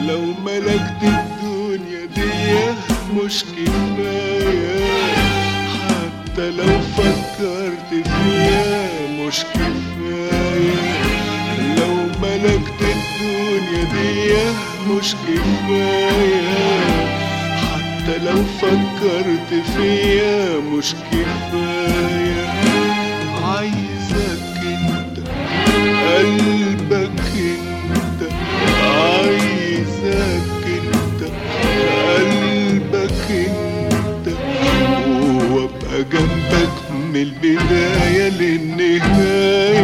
لو ملكت الدنيا دي مش كفاية حتى لو فكرت فيها مش كفاية لو ملكت الدنيا دي مش كفاية حتى لو فكرت فيها مش كفاية عايزك انت قلبك انت عايزك انت قلبك انت وابقى جنبك من البداية للنهاية